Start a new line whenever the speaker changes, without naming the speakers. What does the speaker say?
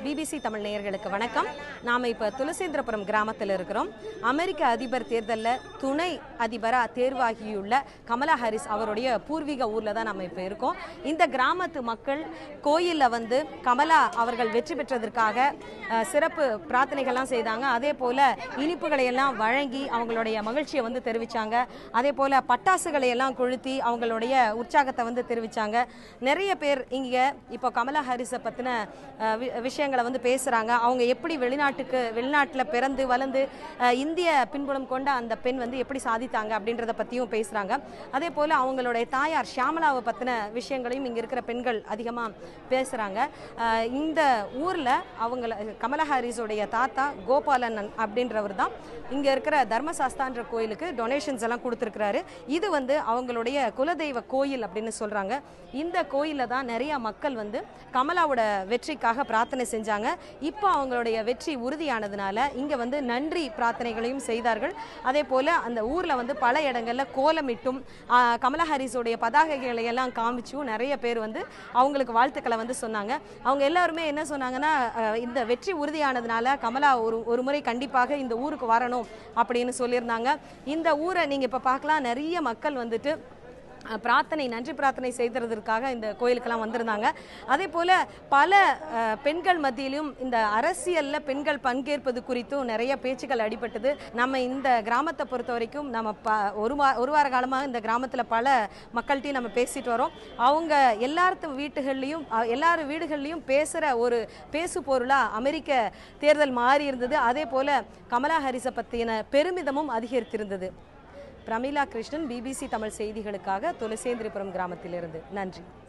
BBC Tamil நேயர்களுக்கு வணக்கம் நாம இப்ப துளசேந்திரபுரம் கிராமத்தில் இருக்கிறோம் அமெரிக்க அதிபர் தேர்தலில் துணை அதிபரா தேர்வாகியுள்ள கமலா ஹாரிஸ் அவருடைய பூர்வீக ஊர்ல தான் நம்ம இப்ப இருக்கோம் இந்த கிராமத்து மக்கள் கோயில்ல வந்து கமலா அவர்கள் வெற்றி பெற்றதற்காக அஹ், சிறப்பு பிரார்த்தனைகள்லாம் செய்தாங்க அதே போல இனிப்புகளை எல்லாம் வழங்கி அவங்களுடைய மகிழ்ச்சியை வந்து தெரிவிச்சாங்க அதே போல பட்டாசுகளை எல்லாம் கொளுத்தி அவங்களுடைய உற்சாகத்தை வந்து தெரிவிச்சாங்க நிறைய பேர் இங்க இப்போ கமலா ஹாரிஸை பத்தின அஹ், வி- விஷயங்களை வந்து பேசுறாங்க அவங்க எப்படி வெளிநாட்டுக்கு வெளிநாட்டில் பிறந்து வளர்ந்து அஹ், இந்திய பின்புலம் கொண்ட அந்த பெண் வந்து எப்படி சாதித்தாங்க அப்படின்றத பத்தியும் பேசுறாங்க அதே போல அவங்களுடைய தாயார் ஷியாமலாவை பத்தின விஷயங்களையும் இங்க இருக்கிற பெண்கள் அதிகமா பேசுறாங்க அஹ், இந்த ஊர்ல அவங்கள கமலா ஹாரிஸோடைய தாத்தா கோபாலன் அப்படின்றவர் தான் இங்க இருக்கிற தர்மசாஸ்தான்ற கோயிலுக்கு டொனேஷன்ஸ் எல்லாம் கொடுத்துருக்கிறாரு இது வந்து அவங்களுடைய குலதெய்வ கோயில் அப்படின்னு சொல்றாங்க இந்த கோயிலில் தான் நிறைய மக்கள் வந்து கமலாவோட வெற்றிக்காக பிரார்த்தனை செஞ்சாங்க இப்போ அவங்களுடைய வெற்றி உறுதியானதுனால இங்க வந்து நன்றி பிரார்த்தனைகளையும் செய்தார்கள் அதே போல அந்த ஊர்ல வந்து பல இடங்கள்ல கோலமிட்டும் ஆ, கமலா ஹாரிஸோடைய பதாகைகளை எல்லாம் காமிச்சும் நிறைய பேர் வந்து அவங்களுக்கு வாழ்த்துக்களை வந்து சொன்னாங்க அவங்க எல்லாருமே என்ன சொன்னாங்கன்னா அஹ், இந்த வெற்றி உறுதியானதுனால கமலா ஒரு ஒரு முறை கண்டிப்பாக இந்த ஊருக்கு வரணும் அப்படின்னு சொல்லியிருந்தாங்க இந்த ஊரை நீங்க இப்ப பார்க்கலாம் நிறைய மக்கள் வந்துட்டு அஹ், பிரார்த்தனை நன்றி பிரார்த்தனை செய்ததற்காக இந்த கோயிலுக்கெல்லாம் வந்திருந்தாங்க அதே போல பல அஹ், பெண்கள் மத்தியிலும் இந்த அரசியல்ல பெண்கள் பங்கேற்பது குறித்தும் நிறைய பேச்சுக்கள் அடிபட்டது நம்ம இந்த கிராமத்தை பொறுத்த வரைக்கும் நம்ம ப ஒரு வா ஒரு வார காலமாக இந்த கிராமத்தில் பல மக்கள்கிட்டையும் நம்ம பேசிட்டு வரோம் அவங்க எல்லார்த்து வீட்டுகள்லையும் அஹ், எல்லார் வீடுகள்லையும் பேசுகிற ஒரு பேசு பொருளாக அமெரிக்க தேர்தல் மாறி இருந்தது அதே போல கமலா ஹாரிஸை பற்றின பெருமிதமும் அதிகரித்திருந்தது பிரமிளா கிருஷ்ணன் பிபிசி தமிழ் செய்திகளுக்காக துளசேந்திரிபுரம் கிராமத்திலிருந்து நன்றி